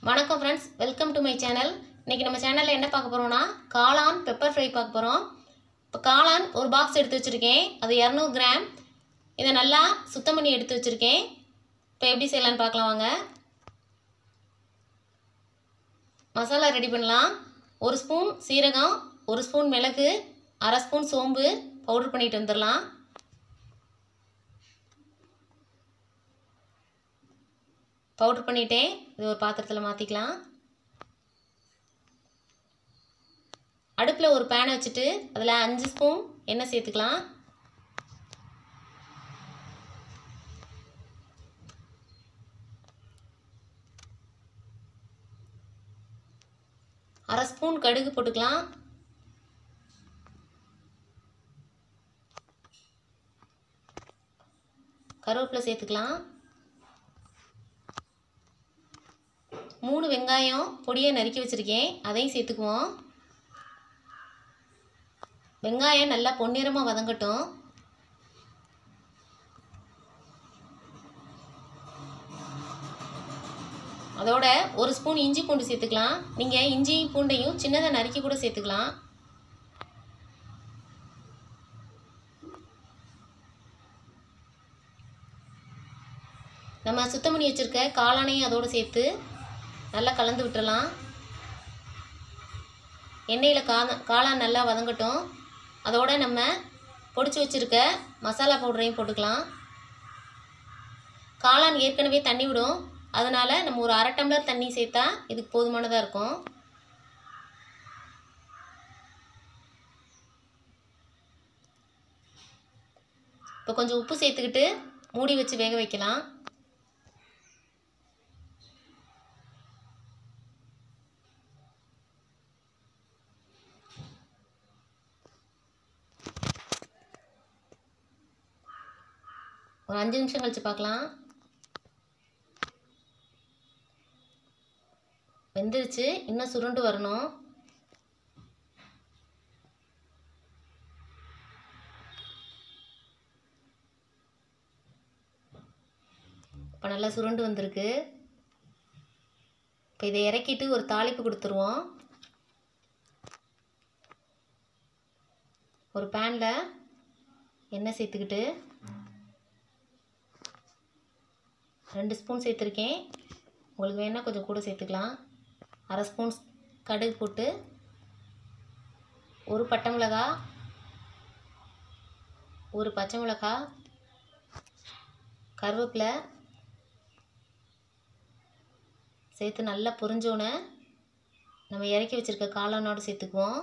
வணக்கம் friends welcome to my channel இன்றைக்கி நம்ம சேனலில் என்ன பார்க்க போகிறோம்னா காளான் பெப்பர் ஃப்ரை பார்க்க போகிறோம் இப்போ காளான் ஒரு பாக்ஸ் எடுத்து வச்சுருக்கேன் அது இரநூறு கிராம் இதை நல்லா சுத்தம் பண்ணி எடுத்து வச்சுருக்கேன் இப்போ எப்படி செய்யலான்னு பார்க்கலாம் வாங்க மசாலா ரெடி பண்ணலாம் ஒரு ஸ்பூன் சீரகம் ஒரு ஸ்பூன் மிளகு அரை ஸ்பூன் சோம்பு பவுடர் பண்ணிட்டு வந்துடலாம் பவுடர் பண்ணிட்டேன் இது ஒரு பாத்திரத்தில் மாற்றிக்கலாம் அடுப்பில் ஒரு பேனை வச்சுட்டு அதில் அஞ்சு ஸ்பூன் எண்ணெய் சேர்த்துக்கலாம் அரை ஸ்பூன் கடுகு போட்டுக்கலாம் கருவேப்பிலை சேர்த்துக்கலாம் மூணு வெங்காயம் பொடியை நறுக்கி வச்சுருக்கேன் அதையும் சேர்த்துக்குவோம் வெங்காயம் நல்லா பொன்னிறமாக வதங்கட்டும் அதோட ஒரு ஸ்பூன் இஞ்சி பூண்டு சேர்த்துக்கலாம் நீங்கள் இஞ்சியும் பூண்டையும் சின்னதாக நறுக்கி கூட சேர்த்துக்கலாம் நம்ம சுத்தம் பண்ணி வச்சுருக்க காளானையும் அதோடு சேர்த்து நல்லா கலந்து விட்டுறலாம் எண்ணெயில் கா காளான் நல்லா வதங்கட்டும் அதோட நம்ம பொடிச்சு வச்சுருக்க மசாலா பவுடரையும் போட்டுக்கலாம் காளான் ஏற்கனவே தண்ணி விடும் அதனால் நம்ம ஒரு அரை டம்ளர் தண்ணி சேர்த்தா இதுக்கு போதுமானதாக இருக்கும் இப்போ கொஞ்சம் உப்பு சேர்த்துக்கிட்டு மூடி வச்சு வேக வைக்கலாம் ஒரு அஞ்சு நிமிஷம் கழித்து பார்க்கலாம் வெந்துருச்சு இன்னும் சுருண்டு வரணும் இப்போ நல்லா சுருண்டு வந்திருக்கு இப்போ இதை இறக்கிட்டு ஒரு தாளிப்பு கொடுத்துருவோம் ஒரு பேனில் எண்ணெய் சேர்த்துக்கிட்டு ரெண்டு ஸ்பூன் சேர்த்துருக்கேன் உங்களுக்கு வேணால் கொஞ்சம் கூட சேர்த்துக்கலாம் அரை ஸ்பூன் கடுகு போட்டு ஒரு பட்டை மிளகா ஒரு பச்சை மிளகா கருவேப்பிலை சேர்த்து நல்லா பொரிஞ்சோன்னே நம்ம இறக்கி வச்சுருக்க காளானோடு சேர்த்துக்குவோம்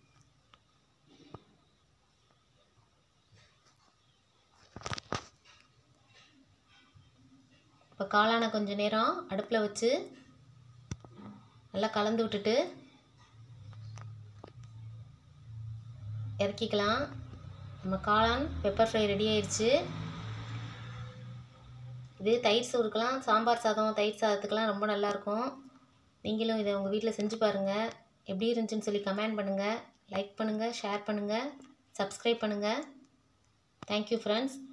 இப்போ காளானை கொஞ்சம் நேரம் அடுப்பில் வச்சு நல்லா கலந்து விட்டுட்டு இறக்கிக்கலாம் நம்ம காளான் பெப்பர் ஃப்ரை ரெடி ஆயிடுச்சு இது தயிர் சோறுக்கெலாம் சாம்பார் சாதம் தயிர் சாதத்துக்கெலாம் ரொம்ப நல்லாயிருக்கும் நீங்களும் இதை உங்கள் வீட்டில் செஞ்சு பாருங்கள் எப்படி இருந்துச்சுன்னு சொல்லி கமெண்ட் பண்ணுங்கள் லைக் பண்ணுங்கள் ஷேர் பண்ணுங்கள் சப்ஸ்கிரைப் பண்ணுங்கள் தேங்க்யூ ஃப்ரெண்ட்ஸ்